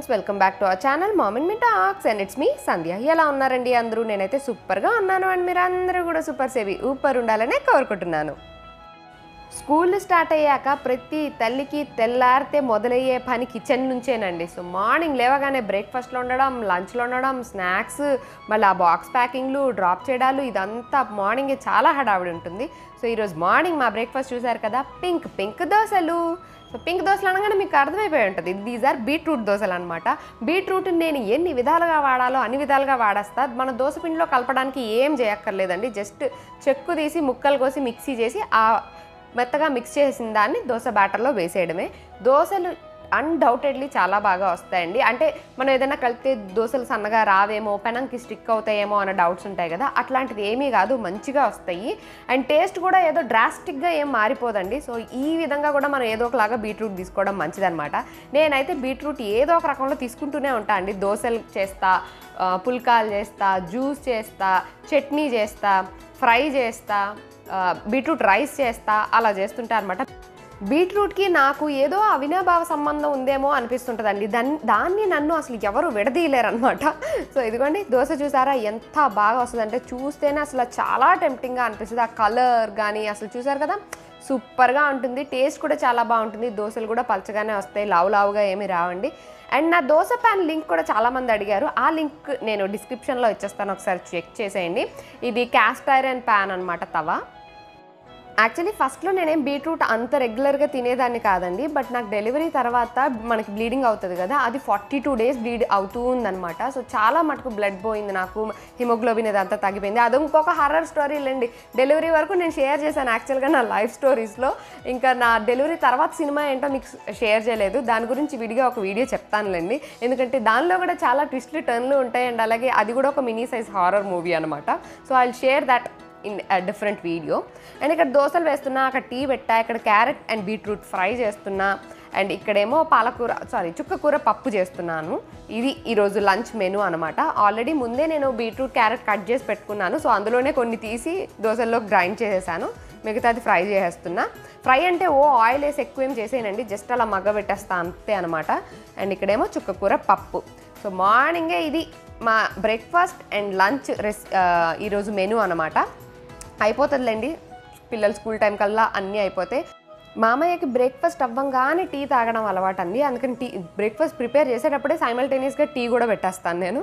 Friends welcome back to our channel మామిన్ మీ talks and it's me Sandhya ఎలా ఉన్నారండి అందరూ నేనైతే సూపర్గా ఉన్నాను అండ్ మీరు అందరూ కూడా సూపర్ సేవి ఊపర్ ఉండాలనే కోరుకుంటున్నాను స్కూల్ స్టార్ట్ అయ్యాక ప్రతి తల్లికి తెల్లారితే మొదలయ్యే పని కిచెన్ నుంచేనండి సో మార్నింగ్ లేవగానే బ్రేక్ఫాస్ట్లో ఉండడం లంచ్లో ఉండడం స్నాక్స్ మళ్ళీ ఆ బాక్స్ ప్యాకింగ్లు డ్రాప్ చేయడాలు ఇదంతా మార్నింగే చాలా హడావిడి ఉంటుంది సో ఈరోజు మార్నింగ్ మా బ్రేక్ఫాస్ట్ చూసారు కదా పింక్ పింక్ దోశలు సో పింక్ దోశలు అనగానే మీకు అర్థమైపోయి ఉంటుంది దీస్ ఆర్ బీట్రూట్ దోశలు అనమాట బీట్రూట్ నేను ఎన్ని విధాలుగా వాడాలో అన్ని విధాలుగా వాడేస్తా మన దోశ పిండిలో కలపడానికి ఏం చేయక్కర్లేదండి జస్ట్ చెక్కు తీసి ముక్కలు కోసి మిక్సీ చేసి ఆ మెత్తగా మిక్స్ చేసిన దాన్ని దోశ బ్యాటర్లో వేసేయడమే దోశలు అన్డౌటెడ్లీ చాలా బాగా వస్తాయండి అంటే మనం ఏదైనా కలిపితే దోశలు సన్నగా రావేమో పెనంకి స్టిక్ అవుతాయేమో అన్న డౌట్స్ ఉంటాయి కదా అట్లాంటిది ఏమీ కాదు మంచిగా వస్తాయి అండ్ టేస్ట్ కూడా ఏదో డ్రాస్టిక్గా ఏం మారిపోదండి సో ఈ విధంగా కూడా మనం ఏదో ఒకలాగా బీట్రూట్ తీసుకోవడం మంచిదన్నమాట నేనైతే బీట్రూట్ ఏదో ఒక రకంలో తీసుకుంటూనే ఉంటా అండి దోశలు చేస్తా ఆ, పుల్కాలు చేస్తా జ్యూస్ చేస్తా చట్నీ చేస్తా ఫ్రై చేస్తా ఆ, బీట్రూట్ రైస్ చేస్తా అలా చేస్తుంటా అనమాట బీట్రూట్కి నాకు ఏదో అవినాభావ సంబంధం ఉందేమో అనిపిస్తుంటుందండి దాన్ని దాన్ని నన్ను అసలు ఎవరు విడదీయలేరు అనమాట సో ఇదిగోండి దోశ చూసారా ఎంత బాగా వస్తుందంటే చూస్తేనే అసలు చాలా టెంప్టింగ్గా అనిపిస్తుంది ఆ కలర్ కానీ అసలు చూసారు కదా సూపర్గా ఉంటుంది టేస్ట్ కూడా చాలా బాగుంటుంది దోశలు కూడా పలచగానే వస్తాయి లావు లావుగా ఏమీ రావండి అండ్ నా దోశ ప్యాన్ లింక్ కూడా చాలామంది అడిగారు ఆ లింక్ నేను డిస్క్రిప్షన్లో ఇచ్చేస్తాను ఒకసారి చెక్ చేసేయండి ఇది క్యాస్ట్ ఐరన్ ప్యాన్ అనమాట తవా యాక్చువల్లీ ఫస్ట్లో నేనేం బీట్రూట్ అంత రెగ్యులర్గా తినేదాన్ని కాదండి బట్ నాకు డెలివరీ తర్వాత మనకి బ్లీడింగ్ అవుతుంది కదా అది ఫార్టీ టూ డేస్ బ్లీడ్ అవుతూ ఉందన్నమాట సో చాలా మటుకు బ్లడ్ పోయింది నాకు హిమోగ్లోబిన్ ఇదంతా తగ్గిపోయింది అది ఇంకొక హర్రర్ స్టోరీ లేండి డెలివరీ వరకు నేను షేర్ చేశాను యాక్చువల్గా నా లైఫ్ స్టోరీస్లో ఇంకా నా డెలివరీ తర్వాత సినిమా ఏంటో మీకు షేర్ చేయలేదు దాని గురించి విడిగా ఒక వీడియో చెప్తానులేండి ఎందుకంటే దానిలో కూడా చాలా ట్విస్ట్లు టర్న్లు ఉంటాయి అండ్ అలాగే అది కూడా ఒక మినీ సైజ్ హారర్ మూవీ అనమాట so I share that in different video and ఇక్కడ దోశలు వేస్తున్నా అక్కడ టీ పెట్టా ఇక్కడ క్యారెట్ అండ్ బీట్రూట్ ఫ్రై చేస్తున్నా అండ్ ఇక్కడేమో పాలకూర సారీ చుక్కకూర పప్పు చేస్తున్నాను ఇది ఈరోజు లంచ్ మెనూ అనమాట ఆల్రెడీ ముందే నేను బీట్రూట్ క్యారెట్ కట్ చేసి పెట్టుకున్నాను సో అందులోనే కొన్ని తీసి దోశల్లో గ్రైండ్ చేసేసాను మిగతాది ఫ్రై చేసేస్తున్నా ఫ్రై అంటే ఓ ఆయిల్ వేసి ఎక్కువ ఏం చేసేయనండి జస్ట్ అలా మగ్గ పెట్టేస్తా అంతే అనమాట అండ్ ఇక్కడేమో చుక్కకూర పప్పు సో మార్నింగే ఇది మా బ్రేక్ఫాస్ట్ అండ్ లంచ్ రెస్ ఆ, ఈరోజు మెనూ అనమాట అయిపోతుందిలేండి పిల్లలు స్కూల్ టైం కల్లా అన్నీ అయిపోతాయి మామయ్యకి బ్రేక్ఫాస్ట్ అవ్వంగానే టీ తాగడం అలవాటు అండి అందుకని టీ బ్రేక్ఫాస్ట్ ప్రిపేర్ చేసేటప్పుడే సైమల్టేనియస్గా టీ కూడా పెట్టేస్తాను నేను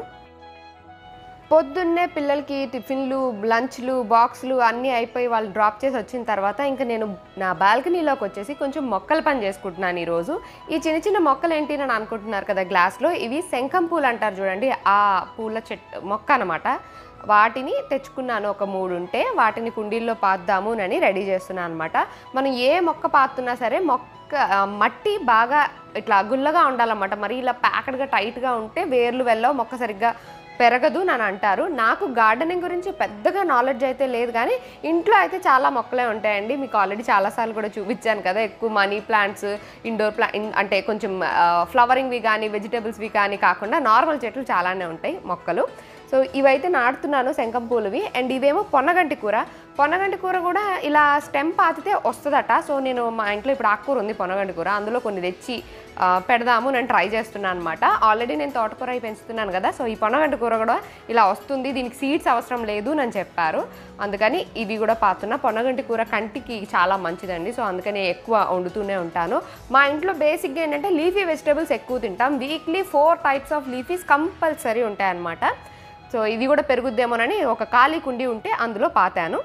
పొద్దున్నే పిల్లలకి టిఫిన్లు లంచ్లు బాక్స్లు అన్నీ అయిపోయి వాళ్ళు డ్రాప్ చేసి వచ్చిన తర్వాత ఇంకా నేను నా బాల్కనీలోకి వచ్చేసి కొంచెం మొక్కల పని చేసుకుంటున్నాను ఈరోజు ఈ చిన్న చిన్న మొక్కలు ఏంటి అని అనుకుంటున్నారు కదా గ్లాస్లో ఇవి శంఖం పూలు అంటారు చూడండి ఆ పూల చెట్టు మొక్క అనమాట వాటిని తెచ్చుకున్నాను ఒక మూడు ఉంటే వాటిని కుండీల్లో పాద్దాము అని రెడీ చేస్తున్నాను అనమాట మనం ఏ మొక్క పాతున్నా సరే మొక్క ఆ, మట్టి బాగా ఇట్లా గుల్లగా ఉండాలన్నమాట మరి ఇలా ప్యాకెడ్గా టైట్గా ఉంటే వేర్లు వెళ్ళవు మొక్క సరిగ్గా పెరగదు అని అంటారు నాకు గార్డెనింగ్ గురించి పెద్దగా నాలెడ్జ్ అయితే లేదు కానీ ఇంట్లో అయితే చాలా మొక్కలే ఉంటాయండి మీకు ఆల్రెడీ చాలాసార్లు కూడా చూపించాను కదా ఎక్కువ మనీ ప్లాంట్స్ ఇండోర్ ప్లా ఇన్- అంటే కొంచెం ఫ్లవరింగ్వి కానీ వెజిటేబుల్స్వి కానీ కాకుండా నార్మల్ చెట్లు చాలానే ఉంటాయి మొక్కలు సో ఇవైతే నాటుతున్నాను శంఖం పూలువి అండ్ ఇవేమో పొన్నగంటి కూర పొన్నగంటి కూర కూడా ఇలా స్టెమ్ పాతితే వస్తుందట సో నేను మా ఇంట్లో ఇప్పుడు ఆకుకూర ఉంది పొన్నగంటి కూర అందులో కొన్ని తెచ్చి ఆ, పెడదాము నేను ట్రై చేస్తున్నాను అనమాట ఆల్రెడీ నేను తోటకూర అవి పెంచుతున్నాను కదా సో ఈ పొన్నగంటి కూర కూడా ఇలా వస్తుంది దీనికి సీడ్స్ అవసరం లేదు అని చెప్పారు అందుకని ఇవి కూడా పాతున్నా పొన్నగంటి కూర కంటికి చాలా మంచిదండి సో అందుకని ఎక్కువ వండుతూనే ఉంటాను మా ఇంట్లో బేసిక్గా ఏంటంటే లీఫీ వెజిటేబుల్స్ ఎక్కువ తింటాం weekly four types of leafies compulsory ఉంటాయన్నమాట సో ఇది కూడా పెరుగుద్దేమోనని ఒక ఖాళీ కుండి ఉంటే అందులో పాతాను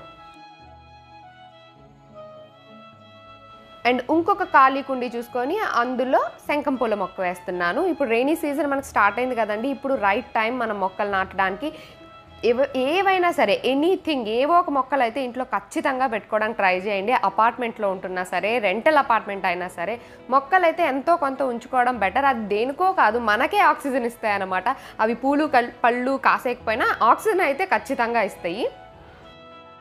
అండ్ ఇంకొక ఖాళీ కుండి చూసుకొని అందులో శంఖం పూల మొక్క వేస్తున్నాను ఇప్పుడు రైనీ సీజన్ మనకు స్టార్ట్ అయింది కదండి ఇప్పుడు రైట్ టైం మనం మొక్కలు నాటడానికి ఏవ ఏవైనా సరే ఎనీథింగ్ ఏవో ఒక మొక్కలు అయితే ఇంట్లో ఖచ్చితంగా పెట్టుకోవడానికి ట్రై చేయండి అపార్ట్మెంట్లో ఉంటున్నా సరే రెంటల్ అపార్ట్మెంట్ అయినా సరే మొక్కలు అయితే ఎంతో కొంత ఉంచుకోవడం బెటర్ అది దేనికో కాదు మనకే ఆక్సిజన్ ఇస్తాయి అన్నమాట అవి పూలు కల్- పళ్ళు కాసేకపోయినా ఆక్సిజన్ అయితే ఖచ్చితంగా ఇస్తాయి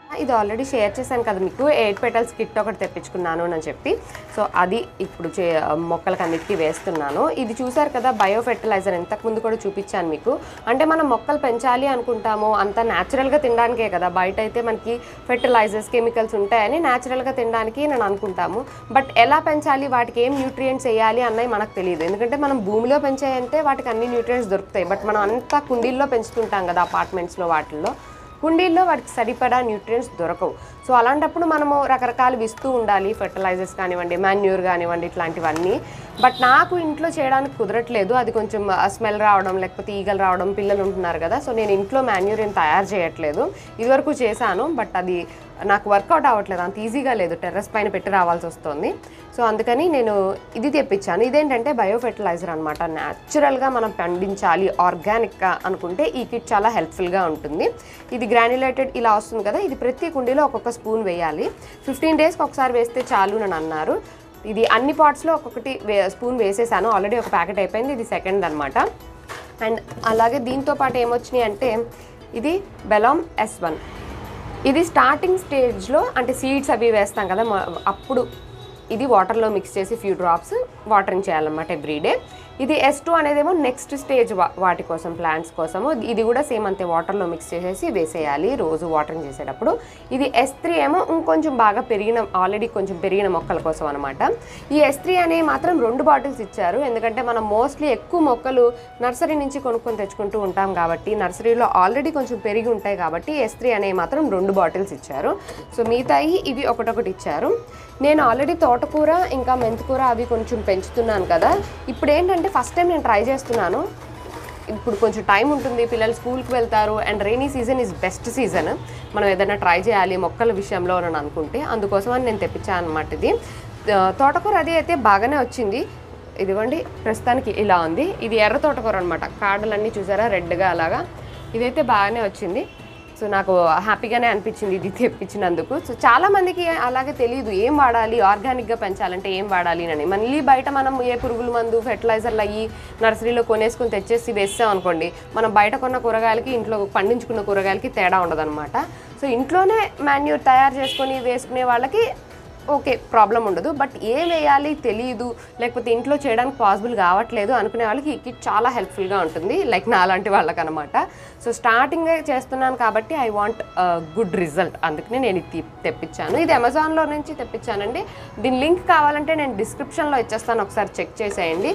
ఇది ఆల్రెడీ షేర్ చేశాను కదా మీకు ఎయిట్ పెటల్స్ కిట్ ఒకటి తెప్పించుకున్నాను అని చెప్పి సో అది ఇప్పుడు చే మొక్కలకి అన్నిటికీ వేస్తున్నాను ఇది చూసారు కదా బయో ఫెర్టిలైజర్ ఇంతకుముందు కూడా చూపించాను మీకు అంటే మనం మొక్కలు పెంచాలి అనుకుంటాము అంత న్యాచురల్గా తినడానికే కదా బయట అయితే మనకి ఫెర్టిలైజర్స్ కెమికల్స్ ఉంటాయని న్యాచురల్గా తినడానికి నేను అనుకుంటాము బట్ ఎలా పెంచాలి వాటికి ఏం న్యూట్రియంట్స్ వేయాలి అన్నవి మనకు తెలియదు ఎందుకంటే మనం భూమిలో పెంచాయంటే వాటికి అన్ని న్యూట్రియంట్స్ దొరుకుతాయి బట్ మనం అంతా కుండీల్లో పెంచుతుంటాం కదా అపార్ట్మెంట్స్లో వాటిల్లో కుండీల్లో వాటికి సరిపడా న్యూట్రియంట్స్ దొరకవు సో అలాంటప్పుడు మనము రకరకాలు ఇస్తూ ఉండాలి ఫెర్టిలైజర్స్ కానివ్వండి మాన్యూర్ కానివ్వండి ఇట్లాంటివన్నీ బట్ నాకు ఇంట్లో చేయడానికి కుదరట్లేదు అది కొంచెం స్మెల్ రావడం లేకపోతే ఈగలు రావడం పిల్లలు ఉంటున్నారు కదా సో నేను ఇంట్లో మాన్యూర్ ఏం తయారు చేయట్లేదు ఇదివరకు చేశాను బట్ అది నాకు వర్కౌట్ అవ్వట్లేదు అంత ఈజీగా లేదు టెర్రస్ పైన పెట్టి రావాల్సి వస్తుంది సో అందుకని నేను ఇది తెప్పించాను ఇదేంటంటే బయో ఫెర్టిలైజర్ అనమాట న్యాచురల్గా మనం పండించాలి ఆర్గానిక్గా అనుకుంటే ఈ కిట్ చాలా హెల్ప్ఫుల్గా ఉంటుంది ఇది గ్రాన్యులేటెడ్ ఇలా వస్తుంది కదా ఇది ప్రతి కుండీలో ఒక్కొక్క స్పూన్ వేయాలి ఫిఫ్టీన్ డేస్కి ఒకసారి వేస్తే చాలు అని అన్నారు ఇది అన్ని పాట్స్లో ఒక్కొక్కటి వే స్పూన్ వేసేసాను ఆల్రెడీ ఒక ప్యాకెట్ అయిపోయింది ఇది సెకండ్ అనమాట అండ్ అలాగే దీంతో పాటు ఏమొచ్చినాయి అంటే ఇది బెలామ్ ఎస్ వన్ ఇది స్టార్టింగ్ స్టేజ్లో అంటే సీడ్స్ అవి వేస్తాం కదా మ- అప్పుడు ఇది వాటర్లో మిక్స్ చేసి ఫ్యూ డ్రాప్స్ వాటరింగ్ చేయాలన్నమాట ఎవ్రీడే ఇది ఎస్ టూ అనేదేమో నెక్స్ట్ స్టేజ్ వాటి కోసం ప్లాంట్స్ కోసము ఇది కూడా సేమ్ అంతే వాటర్లో మిక్స్ చేసేసి వేసేయాలి రోజు వాటరింగ్ చేసేటప్పుడు ఇది ఎస్ త్రీ ఏమో ఇంకొంచెం బాగా పెరిగిన ఆల్రెడీ కొంచెం పెరిగిన మొక్కల కోసం అనమాట ఈ ఎస్ త్రీ అనేవి మాత్రం రెండు బాటిల్స్ ఇచ్చారు ఎందుకంటే మనం మోస్ట్లీ ఎక్కువ మొక్కలు నర్సరీ నుంచి కొనుక్కొని తెచ్చుకుంటూ ఉంటాం కాబట్టి నర్సరీలో ఆల్రెడీ కొంచెం పెరిగి ఉంటాయి కాబట్టి ఎస్ త్రీ అనేవి మాత్రం రెండు బాటిల్స్ ఇచ్చారు సో మిగతాయి ఇవి ఒకటొకటి ఇచ్చారు నేను ఆల్రెడీ తోటకూర ఇంకా మెంతికూర అవి కొంచెం పెంచుతున్నాను కదా ఇప్పుడు ఏంటంటే ఫస్ట్ టైం నేను ట్రై చేస్తున్నాను ఇప్పుడు కొంచెం టైం ఉంటుంది పిల్లలు స్కూల్కి వెళ్తారు and rainy season is best season మనం ఏదైనా ట్రై చేయాలి మొక్కల విషయంలో అని అనుకుంటే అందుకోసం అని నేను తెప్పించాను అనమాట ఇది ఆ, తోటకూర అది అయితే బాగానే వచ్చింది ఇదిగోండి ప్రస్తుతానికి ఇలా ఉంది ఇది ఎర్ర తోటకూర అనమాట కాడలన్నీ చూసారా రెడ్గా అలాగా ఇదైతే బాగానే వచ్చింది సో నాకు హ్యాపీగానే అనిపించింది ఇది తెప్పించినందుకు సో చాలా మందికి అలాగే తెలియదు ఏం వాడాలి ఆర్గానిక్గా పెంచాలంటే ఏం వాడాలి అని మళ్ళీ బయట మనం ఏ పురుగుల మందు ఫెర్టిలైజర్లు అయ్యి నర్సరీలో కొనేసుకుని తెచ్చేసి వేస్తాం అనుకోండి మనం బయట కొన్న కూరగాయలకి ఇంట్లో పండించుకున్న కూరగాయలకి తేడా ఉండదన్నమాట సో ఇంట్లోనే మాన్యూర్ తయారు చేసుకొని వేసుకునే వాళ్ళకి ఓకే ప్రాబ్లం ఉండదు బట్ ఏం వేయాలి తెలియదు లేకపోతే ఇంట్లో చేయడానికి పాసిబుల్ కావట్లేదు అనుకునే వాళ్ళకి ఈ కిట్ చాలా హెల్ప్ఫుల్గా ఉంటుంది లైక్ నా లాంటి వాళ్ళకనమాట సో స్టార్టింగ్ చేస్తున్నాను కాబట్టి ఐ వాంట్ గుడ్ రిజల్ట్ అందుకనే నేను ఇది తీ- తెప్పించాను ఇది అమెజాన్లో నుంచి తెప్పించానండి దీని లింక్ కావాలంటే నేను డిస్క్రిప్షన్లో ఇచ్చేస్తాను ఒకసారి చెక్ చేసేయండి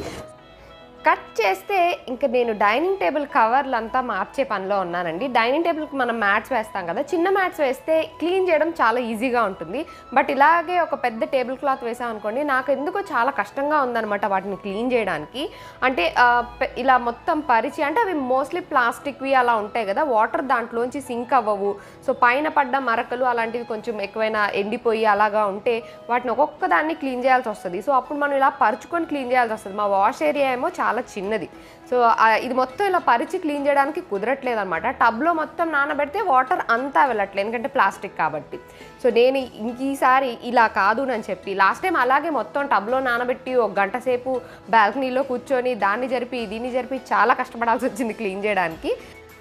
కట్ చేస్తే ఇంకా నేను డైనింగ్ టేబుల్ కవర్లు అంతా మార్చే పనిలో ఉన్నానండి డైనింగ్ టేబుల్కి మనం మ్యాట్స్ వేస్తాం కదా చిన్న మ్యాట్స్ వేస్తే క్లీన్ చేయడం చాలా ఈజీగా ఉంటుంది బట్ ఇలాగే ఒక పెద్ద టేబుల్ క్లాత్ వేసాం అనుకోండి నాకు ఎందుకో చాలా కష్టంగా ఉందన్నమాట వాటిని క్లీన్ చేయడానికి అంటే ఆ, పె- ఇలా మొత్తం పరిచి అంటే అవి మోస్ట్లీ ప్లాస్టిక్వి అలా ఉంటాయి కదా వాటర్ దాంట్లోంచి సింక్ అవ్వవు సో పైన పడ్డ మరకలు అలాంటివి కొంచెం ఎక్కువైనా ఎండిపోయి అలాగా ఉంటే వాటిని ఒక్కొక్క దాన్ని క్లీన్ చేయాల్సి వస్తుంది సో అప్పుడు మనం ఇలా పరుచుకొని క్లీన్ చేయాల్సి వస్తుంది మా వాష్ ఏరియా ఏమో చాలా చిన్నది సో ఆ, ఇది మొత్తం ఇలా పరిచి క్లీన్ చేయడానికి కుదరట్లేదు అనమాట టబ్లో మొత్తం నానబెడితే వాటర్ అంతా వెళ్ళట్లేదు ఎందుకంటే ప్లాస్టిక్ కాబట్టి సో నేను ఇంక ఈసారి ఇలా కాదు అని చెప్పి లాస్ట్ టైం అలాగే మొత్తం టబ్లో నానబెట్టి ఒక గంట సేపు బాల్కనీలో కూర్చొని దాన్ని జరిపి దీన్ని జరిపి చాలా కష్టపడాల్సి వచ్చింది క్లీన్ చేయడానికి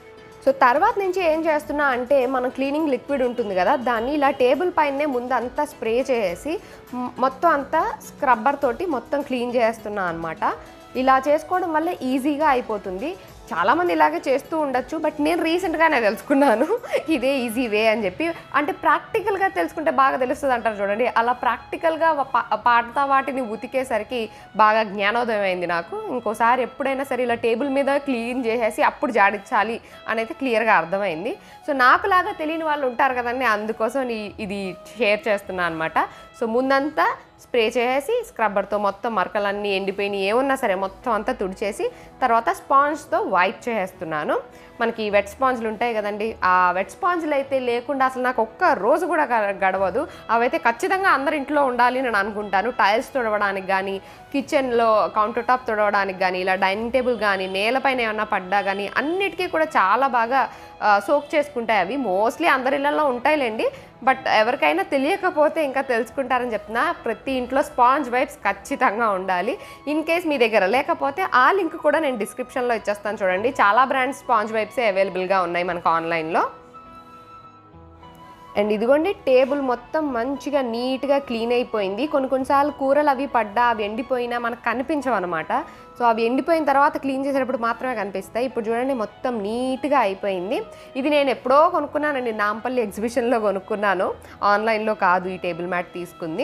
సో తర్వాత నుంచి ఏం చేస్తున్నా అంటే మనం క్లీనింగ్ లిక్విడ్ ఉంటుంది కదా దాన్ని ఇలా టేబుల్ పైనే ముందు అంతా స్ప్రే చేసి మ్- మొత్తం అంతా స్క్రబ్బర్ తోటి మొత్తం క్లీన్ చేస్తున్నా అనమాట ఇలా చేసుకోవడం వల్ల ఈజీగా అయిపోతుంది చాలామంది ఇలాగే చేస్తూ ఉండొచ్చు బట్ నేను రీసెంట్గానే తెలుసుకున్నాను ఇదే ఈజీ వే అని చెప్పి అంటే ప్రాక్టికల్గా తెలుసుకుంటే బాగా తెలుస్తుంది అంటారు చూడండి అలా ప్రాక్టికల్గా పాడతా వాటిని ఉతికేసరికి బాగా జ్ఞానోదయం అయింది నాకు ఇంకోసారి ఎప్పుడైనా సరే ఇలా టేబుల్ మీద క్లీన్ చేసేసి అప్పుడు జాడించాలి అనేది క్లియర్గా అర్థమైంది సో నాకులాగా తెలియని వాళ్ళు ఉంటారు కదండి అందుకోసం ఈ- ఇది షేర్ చేస్తున్నాను అనమాట సో ముందంతా స్ప్రే చేసేసి స్క్రబ్బర్తో మొత్తం మరకలన్నీ ఎండిపోయినాయి ఏమున్నా సరే మొత్తం అంతా తుడిచేసి తర్వాత స్పాంజ్తో వైప్ చేసేస్తున్నాను మనకి వెట్ స్పాంజ్లు ఉంటాయి కదండి ఆ వెట్ స్పాంజ్లు అయితే లేకుండా అసలు నాకు ఒక్క రోజు కూడా గ- గడవదు అవైతే ఖచ్చితంగా అందరి ఇంట్లో ఉండాలి అని నేను అనుకుంటాను టైల్స్ తుడవడానికి కానీ కిచెన్లో కౌంటర్ టాప్ తుడవడానికి కానీ ఇలా డైనింగ్ టేబుల్ కానీ నేలపైన ఏమన్నా పడ్డా కానీ అన్నిటికీ కూడా చాలా బాగా సోక్ చేసుకుంటాయి అవి మోస్ట్లీ అందరి ఇళ్ళల్లో ఉంటాయిలేండి బట్ ఎవరికైనా తెలియకపోతే ఇంకా తెలుసుకుంటారని చెప్తున్నా ప్రతి ఇంట్లో స్పాంజ్ వైప్స్ ఖచ్చితంగా ఉండాలి ఇన్ కేస్ మీ దగ్గర లేకపోతే ఆ లింక్ కూడా నేను డిస్క్రిప్షన్లో ఇచ్చేస్తాను చూడండి చాలా బ్రాండ్స్ స్పాంజ్ వైప్సే అవైలబుల్గా ఉన్నాయి మనకు ఆన్లైన్లో అండ్ ఇదిగోండి టేబుల్ మొత్తం మంచిగా నీట్గా క్లీన్ అయిపోయింది కొన్ని కొన్నిసార్లు కూరలు అవి పడ్డా అవి ఎండిపోయినా మనకు కనిపించవు అనమాట సో అవి ఎండిపోయిన తర్వాత క్లీన్ చేసేటప్పుడు మాత్రమే కనిపిస్తాయి ఇప్పుడు చూడండి మొత్తం నీట్గా అయిపోయింది ఇది నేను ఎప్పుడో కొనుక్కున్నానండి నాంపల్లి ఎగ్జిబిషన్లో కొనుక్కున్నాను ఆన్లైన్లో కాదు ఈ టేబుల్ మ్యాట్ తీసుకుంది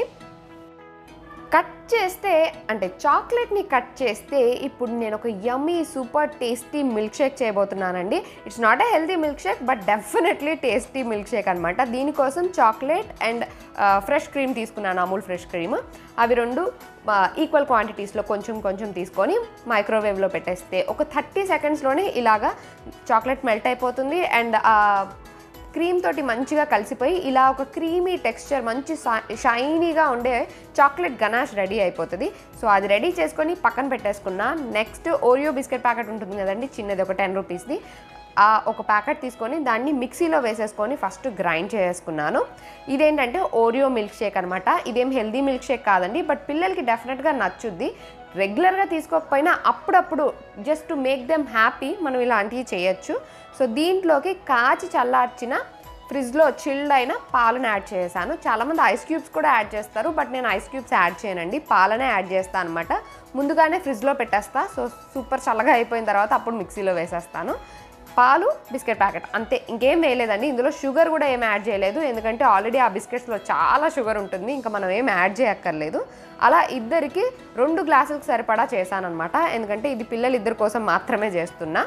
కట్ చేస్తే అంటే చాక్లెట్ని కట్ చేస్తే ఇప్పుడు నేను ఒక yummy super tasty milk shake చేయబోతున్నానండి it's not a healthy milk shake but definitely tasty milk shake అనమాట దీనికోసం చాక్లెట్ అండ్ ఫ్రెష్ క్రీమ్ తీసుకున్నాను అమూల్ ఫ్రెష్ క్రీమ్ అవి రెండు ఈక్వల్ క్వాంటిటీస్లో కొంచెం కొంచెం తీసుకొని మైక్రోవేవ్లో పెట్టేస్తే ఒక థర్టీ సెకండ్స్లోనే ఇలాగా చాక్లెట్ మెల్ట్ అయిపోతుంది అండ్ క్రీమ్ తోటి మంచిగా కలిసిపోయి ఇలా ఒక క్రీమీ టెక్స్చర్ మంచి షైనీగా ఉండే చాక్లెట్ గనాష్ రెడీ అయిపోతుంది సో అది రెడీ చేసుకొని పక్కన పెట్టేసుకున్నా నెక్స్ట్ ఓరియో బిస్కెట్ ప్యాకెట్ ఉంటుంది కదండి చిన్నది ఒక టెన్ రూపీస్ది ఆ ఒక ప్యాకెట్ తీసుకొని దాన్ని మిక్సీలో వేసేసుకొని ఫస్ట్ గ్రైండ్ చేసుకున్నాను ఇదేంటంటే ఓరియో మిల్క్ షేక్ అనమాట ఇదేం హెల్దీ మిల్క్ షేక్ కాదండి బట్ పిల్లలకి డెఫినెట్గా నచ్చుద్ది రెగ్యులర్గా తీసుకోకపోయినా అప్పుడప్పుడు just to make them happy మనం ఇలాంటివి చేయొచ్చు సో దీంట్లోకి కాచి చల్లార్చిన ఫ్రిడ్జ్లో చిల్డ్ అయిన పాలను యాడ్ చేశాను చాలామంది ఐస్ క్యూబ్స్ కూడా యాడ్ చేస్తారు బట్ నేను ఐస్ క్యూబ్స్ యాడ్ చేయనండి పాలనే యాడ్ చేస్తాను అనమాట ముందుగానే ఫ్రిడ్జ్లో పెట్టేస్తా సో సూపర్ చల్లగా అయిపోయిన తర్వాత అప్పుడు మిక్సీలో వేసేస్తాను పాలు బిస్కెట్ ప్యాకెట్ అంతే ఇంకేం వేయలేదండి ఇందులో షుగర్ కూడా ఏం యాడ్ చేయలేదు ఎందుకంటే ఆల్రెడీ ఆ బిస్కెట్స్లో చాలా షుగర్ ఉంటుంది ఇంకా మనం ఏం యాడ్ చేయక్కర్లేదు అలా ఇద్దరికి రెండు గ్లాసులకు సరిపడా చేశానమాట ఎందుకంటే ఇది పిల్లలు ఇద్దరి కోసం మాత్రమే చేస్తున్నా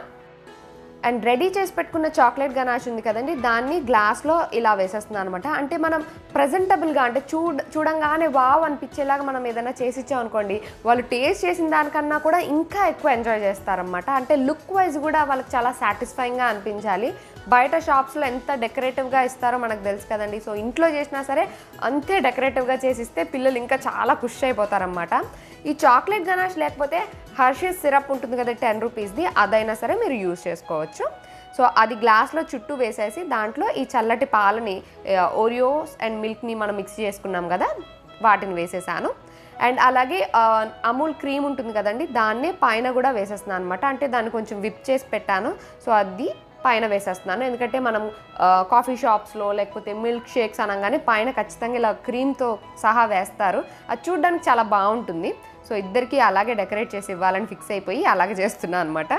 అండ్ రెడీ చేసి పెట్టుకున్న చాక్లెట్ గనాష్ ఉంది కదండి దాన్ని గ్లాస్లో ఇలా వేసేస్తున్నాను అనమాట అంటే మనం ప్రజెంటబుల్గా అంటే చూడ చూడంగానే వావ్ అనిపించేలాగా మనం ఏదైనా చేసి ఇచ్చామనుకోండి వాళ్ళు టేస్ట్ చేసిన దానికన్నా కూడా ఇంకా ఎక్కువ ఎంజాయ్ చేస్తారనమాట అంటే లుక్ వైజ్ కూడా వాళ్ళకి చాలా సాటిస్ఫైయింగ్గా అనిపించాలి బయట షాప్స్లో ఎంత డెకరేటివ్గా ఇస్తారో మనకు తెలుసు కదండి సో ఇంట్లో చేసినా సరే అంతే డెకరేటివ్గా చేసి ఇస్తే పిల్లలు ఇంకా చాలా ఖుషి అయిపోతారనమాట ఈ చాక్లెట్ గనాష్ లేకపోతే హర్షీస్ సిరప్ ఉంటుంది కదా టెన్ రూపీస్ది అదైనా సరే మీరు యూజ్ చేసుకోవచ్చు సో అది గ్లాస్లో చుట్టూ వేసేసి దాంట్లో ఈ చల్లటి పాలని ఓరియోస్ అండ్ మిల్క్ని మనం మిక్స్ చేసుకున్నాం కదా వాటిని వేసేసాను అండ్ అలాగే ఆ, అమూల్ క్రీమ్ ఉంటుంది కదండి దాన్నే పైన కూడా వేసేస్తున్నాను అనమాట అంటే దాన్ని కొంచెం విప్ చేసి పెట్టాను సో అది పైన వేసేస్తున్నాను ఎందుకంటే మనం ఆ, కాఫీ షాప్స్లో లేకపోతే మిల్క్ షేక్స్ అనగానే పైన ఖచ్చితంగా ఇలా క్రీమ్తో సహా వేస్తారు అది చూడడానికి చాలా బాగుంటుంది సో ఇద్దరికి అలాగే డెకరేట్ చేసి ఇవ్వాలని ఫిక్స్ అయిపోయి అలాగే చేస్తున్నాను అనమాట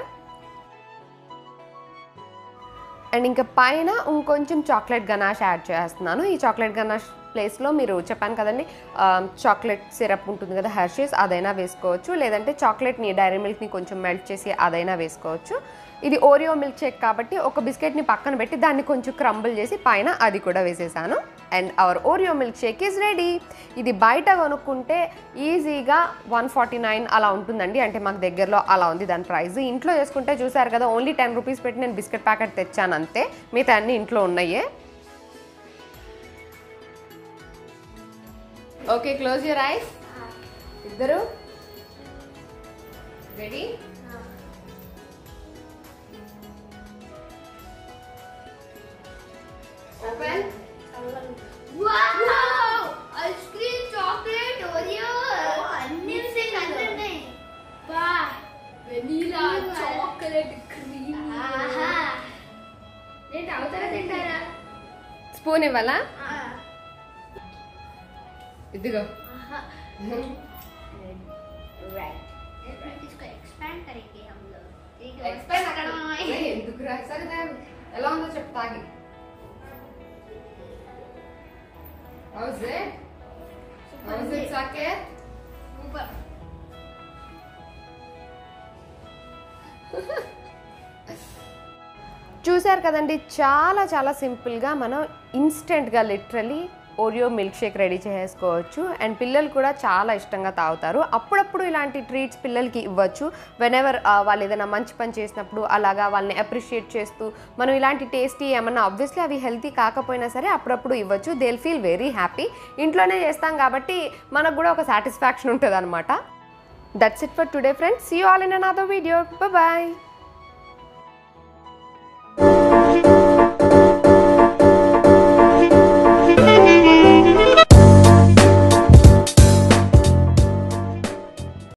అండ్ ఇంకా పైన ఇంకొంచెం చాక్లెట్ గనాష్ యాడ్ చేస్తున్నాను ఈ చాక్లెట్ గనాష్ ప్లేస్లో మీరు చెప్పాను కదండి ఆ, చాక్లెట్ సిరప్ ఉంటుంది కదా హెర్షీస్ అదైనా వేసుకోవచ్చు లేదంటే చాక్లెట్ని డైరీ మిల్క్ని కొంచెం మెల్ట్ చేసి అదైనా వేసుకోవచ్చు ఇది ఓరియో మిల్క్ షేక్ కాబట్టి ఒక బిస్కెట్ని పక్కన పెట్టి దాన్ని కొంచెం క్రంబుల్ చేసి పైన అది కూడా వేసేసాను and our Oreo milk shake is ready ఇది బయట కొనుక్కుంటే ఈజీగా వన్ ఫార్టీ నైన్ అలా ఉంటుందండి అంటే మాకు దగ్గరలో అలా ఉంది దాని ప్రైస్ ఇంట్లో చేసుకుంటే చూసారు కదా ఓన్లీ టెన్ రూపీస్ పెట్టి నేను బిస్కెట్ ప్యాకెట్ తెచ్చాను అంతే మిగతా అన్ని ఇంట్లో ఉన్నాయే ఓకే క్లోజ్ యూర్ ఐస్ ఇద్దరు ready open wow ice cream chocolate Oreo అన్ని ఉన్నాయి బా వెనీలా చాక్లెట్ క్రీమ్ ఆహా నేను అవుతారా తింటారా స్పూన్ ఇవ్వాలా ఇదిగో राइट इसको एक्सपैंड करेंगे हम लोग ठीक है ఎక్స్పెక్ట్ అక్కడ ఎందుకు రా సరే దా. ఎలా ఉందో చెప్పు తాగి how's it how's it Saketh ऊपर చూశారు కదండి చాలా చాలా సింపుల్గా మనం ఇన్స్టెంట్గా literally Oreo milk shake ready చేసుకోవచ్చు అండ్ పిల్లలు కూడా చాలా ఇష్టంగా తాగుతారు అప్పుడప్పుడు ఇలాంటి ట్రీట్స్ పిల్లలకి ఇవ్వచ్చు వెనెవర్ వాళ్ళు ఏదైనా మంచి పని చేసినప్పుడు అలాగా వాళ్ళని అప్రిషియేట్ చేస్తూ మనం ఇలాంటి టేస్టీ ఏమన్నా ఆబ్వియస్లీ అవి హెల్తీ కాకపోయినా సరే అప్పుడప్పుడు ఇవ్వచ్చు దే ఫీల్ వెరీ హ్యాపీ ఇంట్లోనే చేస్తాం కాబట్టి మనకు కూడా ఒక సాటిస్ఫాక్షన్ ఉంటుంది అనమాట that's it for today friends see all in another video bye